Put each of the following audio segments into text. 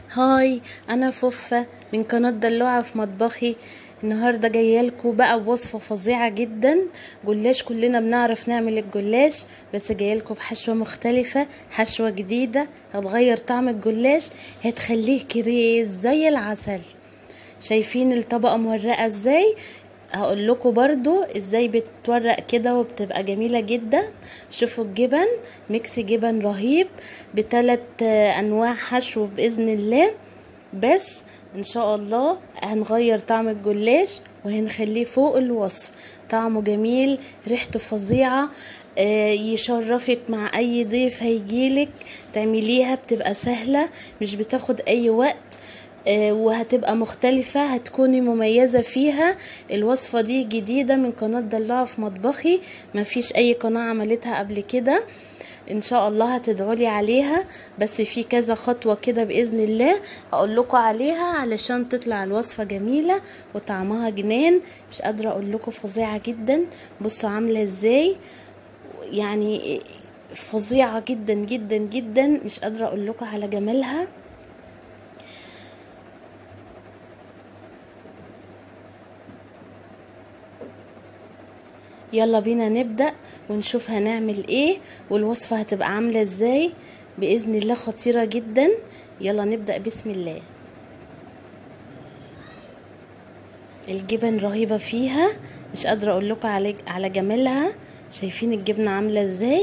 هاي انا فوفة من قناة دلوعة في مطبخي النهاردة جاية لكم بقى بوصفة فظيعة جدا جلاش كلنا بنعرف نعمل الجلاش بس جاية لكم بحشوة مختلفة حشوة جديدة هتغير طعم الجلاش هتخليه كريز زي العسل شايفين الطبقة مورقة ازاي هقول لكم برضو ازاي بتورق كده وبتبقى جميلة جدا شوفوا الجبن ميكس جبن رهيب بثلاث انواع حشو باذن الله بس ان شاء الله هنغير طعم الجلاش وهنخليه فوق الوصف طعمه جميل ريحته فظيعة آه، يشرفك مع اي ضيف هيجيلك تعمليها بتبقى سهلة مش بتاخد اي وقت آه، وهتبقى مختلفة هتكوني مميزة فيها الوصفة دي جديدة من قناة دلوعة في مطبخي مفيش اي قناة عملتها قبل كده ان شاء الله هتدعولي عليها بس في كذا خطوة كده بإذن الله هقول لكم عليها علشان تطلع الوصفة جميلة وطعمها جنان مش قادرة اقول لكم فظيعة جدا بصوا عاملة ازاي يعني فظيعة جدا جدا جدا مش قادرة اقول لكم على جمالها يلا بينا نبدأ ونشوف هنعمل ايه والوصفة هتبقى عاملة ازاي بإذن الله خطيرة جدا يلا نبدأ بسم الله الجبن رهيبة فيها مش قادرة اقول لكم على على جمالها شايفين الجبنة عاملة ازاي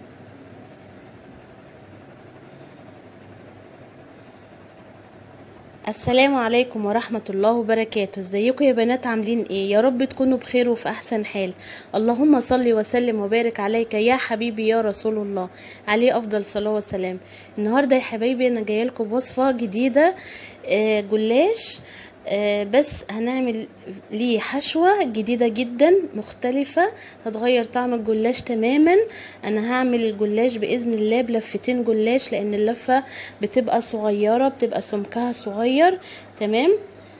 السلام عليكم ورحمة الله وبركاته ازيكم يا بنات عاملين ايه يا رب تكونوا بخير وفي احسن حال اللهم صل وسلم وبارك عليك يا حبيبي يا رسول الله عليه افضل صلاة والسلام النهاردة يا حبايبي انا جايه لكم بوصفة جديدة آه جلاش آه بس هنعمل ليه حشوة جديدة جدا مختلفة هتغير طعم الجلاش تماما انا هعمل الجلاش باذن الله بلفتين جلاش لان اللفة بتبقى صغيرة بتبقى سمكها صغير تمام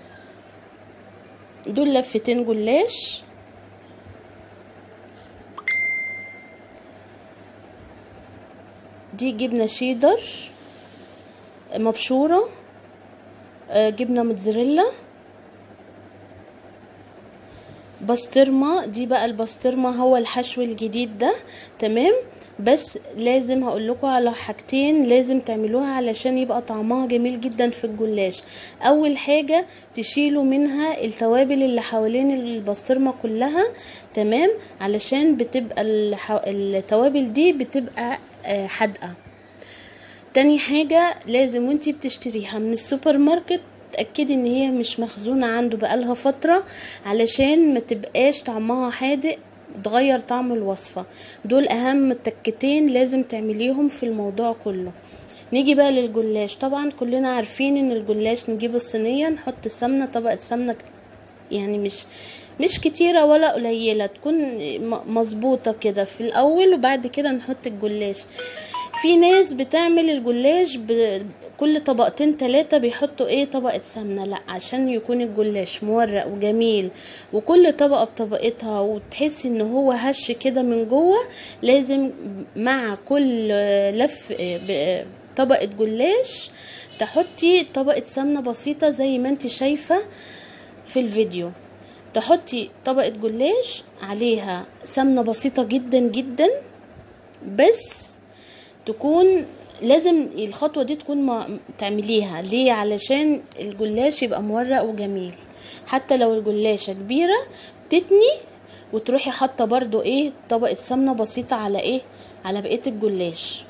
دول لفتين جلاش دي جبنة شيدر مبشورة آه، جبنة موتزاريلا بسطرمة دي بقى البسطرمة هو الحشو الجديد ده تمام بس لازم هقول لكم على حاجتين لازم تعملوها علشان يبقى طعمها جميل جدا في الجلاش اول حاجة تشيلوا منها التوابل اللي حوالين البسطرمة كلها تمام علشان بتبقى الحو... التوابل دي بتبقى آه، حادقة تاني حاجة لازم وانتي بتشتريها من السوبر ماركت تأكدي ان هي مش مخزونة عنده بقالها فترة علشان ما تبقاش طعمها حادق تغير طعم الوصفة دول اهم تكتين لازم تعمليهم في الموضوع كله نيجي بقى للجلاش طبعا كلنا عارفين ان الجلاش نجيب الصينية نحط السمنة طبقة سمنة يعني مش مش كتيرة ولا قليلة تكون مظبوطة كده في الاول وبعد كده نحط الجلاش في ناس بتعمل الجلاش بكل طبقتين تلاتة بيحطوا ايه طبقة سمنة لا عشان يكون الجلاش مورق وجميل وكل طبقة بطبقتها وتحسي ان هو هش كده من جوه لازم مع كل لف طبقة جلاش تحطي طبقة سمنة بسيطة زي ما انت شايفة في الفيديو تحطي طبقة جلاش عليها سمنة بسيطة جدا جدا بس تكون لازم الخطوه دي تكون ما تعمليها ليه علشان الجلاش يبقى مورق وجميل حتى لو الجلاشه كبيره تتني وتروحي حاطه برضو ايه طبقه سمنه بسيطه على ايه على بقيه الجلاش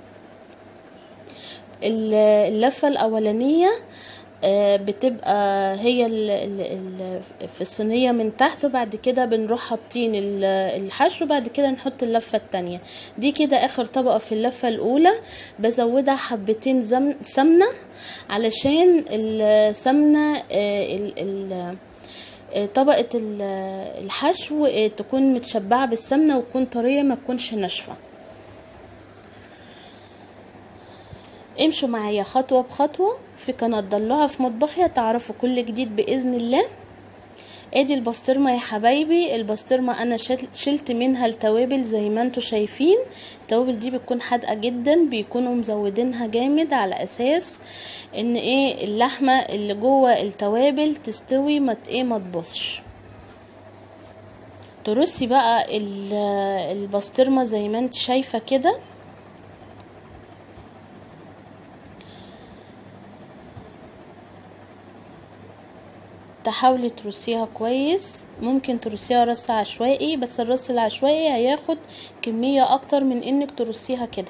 اللفه الاولانيه بتبقى هي ال ال ال في الصينيه من تحت وبعد كده بنروح حاطين الحشو وبعد كده نحط اللفه التانية دي كده اخر طبقه في اللفه الاولى بزودها حبتين سمنه علشان السمنه طبقه الحشو تكون متشبعه بالسمنه وتكون طريه ما تكونش ناشفه امشوا معايا خطوة بخطوة في قناة ضلوعة في مطبخي هتعرفوا كل جديد بإذن الله ادي البسطرمه يا حبايبي البسطرمه انا شلت منها التوابل زي ما انتوا شايفين التوابل دي بتكون حادقه جدا بيكونوا مزودينها جامد على اساس ان ايه اللحمه اللي جوه التوابل تستوي ما ايه ما تبصش ترصي بقى البسطرمه زي ما انت شايفه كده تحاولي ترصيها كويس ممكن ترصيها رص عشوائي بس الرص العشوائي هياخد كمية اكتر من انك ترصيها كده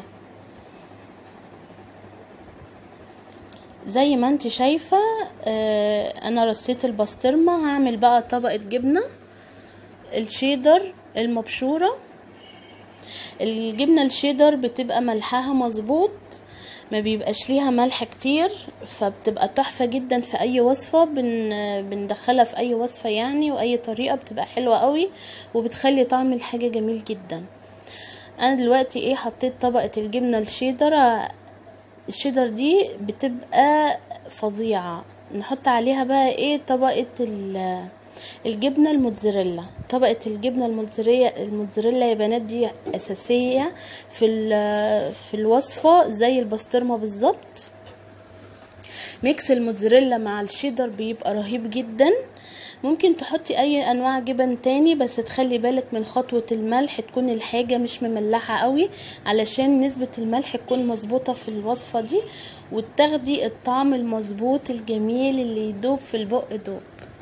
زي ما انت شايفة اه انا رصيت البسطرمة هعمل بقى طبقة جبنة الشيدر المبشورة الجبنة الشيدر بتبقى ملحها مظبوط ما بيبقاش ليها ملح كتير فبتبقى تحفة جدا في اي وصفة بن بندخلها في اي وصفة يعني واي طريقة بتبقى حلوة قوي وبتخلي طعم الحاجة جميل جدا انا دلوقتي ايه حطيت طبقة الجبنة الشيدر الشيدر دي بتبقى فظيعة نحط عليها بقى ايه طبقة الجبنه الموتزاريلا طبقه الجبنه الموتزاريلا الموتزاريلا يا بنات دي اساسيه في في الوصفه زي البسطرمه بالظبط ميكس الموتزاريلا مع الشيدر بيبقى رهيب جدا ممكن تحطي اي انواع جبن تاني بس تخلي بالك من خطوة الملح تكون الحاجة مش مملحة قوي علشان نسبة الملح تكون مظبوطة في الوصفة دي وتاخدي الطعم المظبوط الجميل اللي يدوب في البق دوب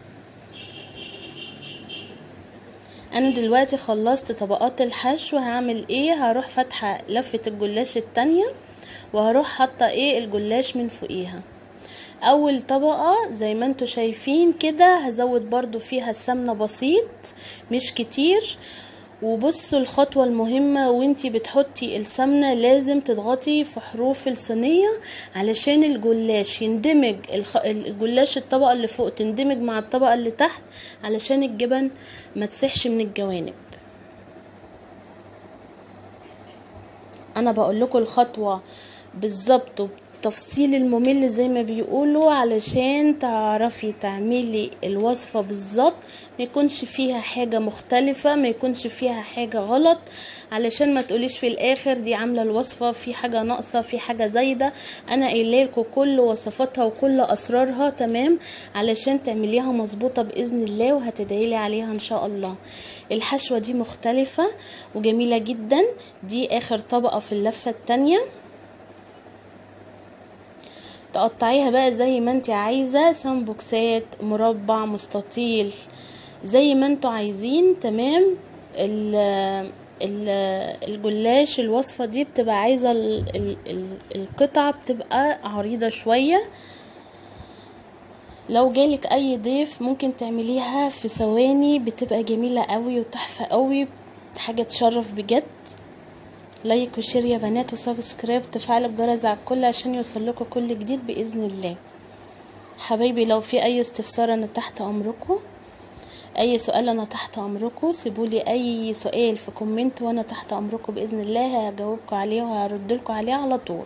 انا دلوقتي خلصت طبقات الحشو هعمل ايه هروح فاتحه لفه الجلاش التانية وهروح حاطه ايه الجلاش من فوقيها اول طبقه زي ما انتوا شايفين كده هزود برضو فيها السمنه بسيط مش كتير وبصوا الخطوة المهمة وانتي بتحطي السمنة لازم تضغطي في حروف الصينية علشان الجلاش يندمج الجلاش الطبقة اللي فوق تندمج مع الطبقة اللي تحت علشان الجبن ما تسحش من الجوانب انا بقول لكم الخطوة بالظبط التفصيل الممل زي ما بيقولوا علشان تعرفي تعملي الوصفة بالظبط ما يكونش فيها حاجة مختلفة ما يكونش فيها حاجة غلط علشان ما تقوليش في الاخر دي عاملة الوصفة في حاجة ناقصة في حاجة زايدة انا قايله لكم كل وصفاتها وكل اسرارها تمام علشان تعمليها مظبوطة باذن الله وهتدعيلي عليها ان شاء الله الحشوة دي مختلفة وجميلة جدا دي اخر طبقة في اللفة التانية تقطعيها بقى زي ما انت عايزة سمبوكسات مربع مستطيل زي ما انتوا عايزين تمام ال ال الجلاش الوصفة دي بتبقى عايزة ال ال ال القطعة بتبقى عريضة شوية لو جالك اي ضيف ممكن تعمليها في ثواني بتبقى جميلة قوي وتحفة قوي حاجة تشرف بجد لايك وشير يا بنات وسبسكرايب تفعلوا الجرس على الكل عشان يوصل لكم كل جديد باذن الله حبايبي لو في اي استفسار انا تحت امركم اي سؤال انا تحت امركم سيبولي اي سؤال في كومنت وانا تحت امركم باذن الله هجاوبكم عليه وهرد لكم عليه على طول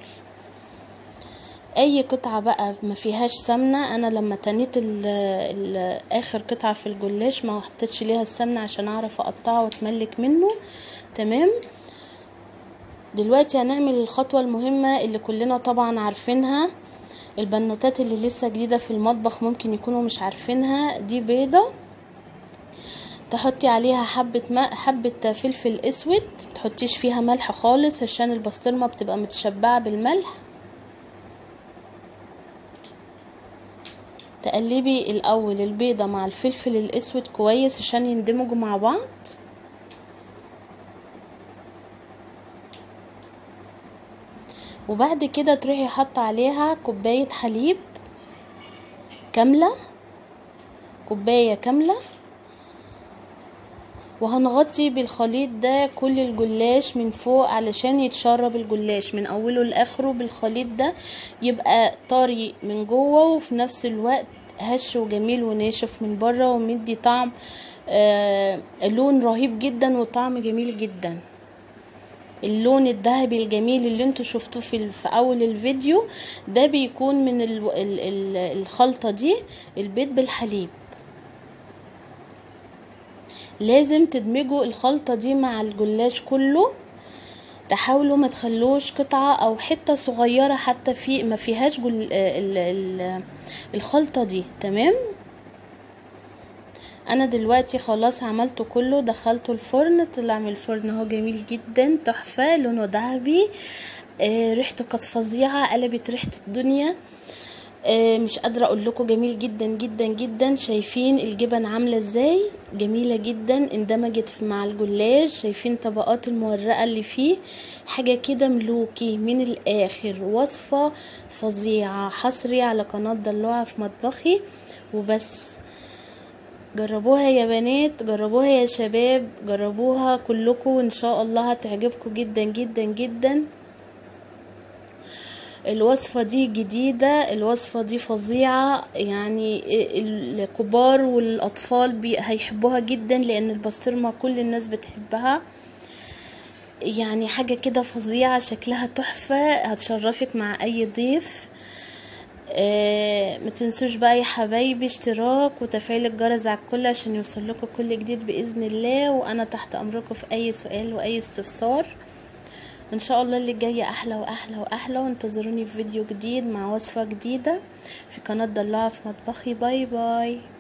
اي قطعه بقى ما فيهاش سمنه انا لما تنيت ال ال اخر قطعه في الجلاش ما حطيتش ليها السمنه عشان اعرف اقطعه واتملك منه تمام دلوقتي هنعمل الخطوة المهمة اللي كلنا طبعا عارفينها البنوتات اللي لسه جديدة في المطبخ ممكن يكونوا مش عارفينها دي بيضة تحطي عليها حبة ماء حبة فلفل اسود متحطيش فيها ملح خالص عشان البسطرمة بتبقى متشبعة بالملح تقلبي الاول البيضة مع الفلفل الاسود كويس عشان يندمجوا مع بعض وبعد كده تروحي حاطه عليها كوبايه حليب كامله كوبايه كامله وهنغطي بالخليط ده كل الجلاش من فوق علشان يتشرب الجلاش من اوله لاخره بالخليط ده يبقى طري من جوه وفي نفس الوقت هش وجميل وناشف من بره ومدي طعم آه لون رهيب جدا وطعم جميل جدا اللون الذهبي الجميل اللي انتوا شفتوه في, في اول الفيديو ده بيكون من ال ال ال الخلطة دي البيض بالحليب لازم تدمجوا الخلطة دي مع الجلاش كله تحاولوا ما تخلوش قطعة او حتة صغيرة حتى في ما فيهاش جل ال ال الخلطة دي تمام انا دلوقتي خلاص عملته كله دخلته الفرن طلع من الفرن اهو جميل جدا تحفة لونه ذهبي آه ريحته كانت فظيعة قلبت ريحة الدنيا آه مش قادرة اقول لكم جميل جدا جدا جدا شايفين الجبن عاملة ازاي جميلة جدا اندمجت مع الجلاش شايفين طبقات المورقة اللي فيه حاجة كده ملوكي من الاخر وصفة فظيعة حصري على قناة دلوعة في مطبخي وبس جربوها يا بنات جربوها يا شباب جربوها كلكم وان شاء الله هتعجبكم جدا جدا جدا الوصفة دي جديدة الوصفة دي فظيعة يعني الكبار والأطفال بي هيحبوها جدا لأن البسطرمة كل الناس بتحبها يعني حاجة كده فظيعة شكلها تحفة هتشرفك مع أي ضيف آه ما تنسوش بقى يا حبايبي اشتراك وتفعيل الجرس على الكل عشان يوصل لكم كل جديد باذن الله وانا تحت امركم في اي سؤال واي استفسار ان شاء الله اللي جاي احلى واحلى واحلى وانتظروني في فيديو جديد مع وصفه جديده في قناه ضلاعه في مطبخي باي باي